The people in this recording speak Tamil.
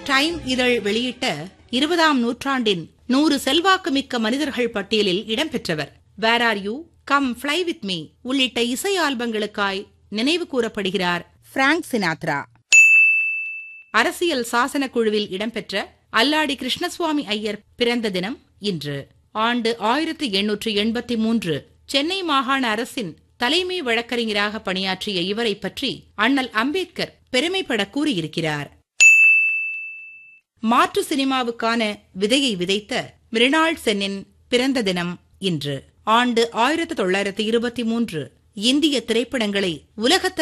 டைம் இதழ் வெளியிட்ட இருபதாம் நூற்றாண்டின் நூறு செல்வாக்குமிக்க மனிதர்கள் பட்டியலில் இடம்பெற்றவர் where are you come fly with me உள்ளிட்ட இசை ஆல்பங்களுக்காய் நினைவு கூறப்படுகிறார் பிராங்க் சினாத்ரா அரசியல் சாசன குழுவில் இடம்பெற்ற அல்லாடி கிருஷ்ணசுவாமி ஐயர் பிறந்த தினம் இன்று ஆண்டு ஆயிரத்தி எண்ணூற்று எண்பத்தி மூன்று சென்னை மாகாண அரசின் தலைமை வழக்கறிஞராக பணியாற்றிய இவரை பற்றி அண்ணல் அம்பேத்கர் பெருமைப்பட கூறியிருக்கிறார் மாற்று சினிமாவுக்கான விதையை விதைத்த மிருணாள் சென்னின் பிறந்த தினம் இன்று ஆண்டு ஆயிரத்து தொள்ளாயிரத்து இருபத்தி மூன்று இந்திய திரைப்படங்களை உலகத்தர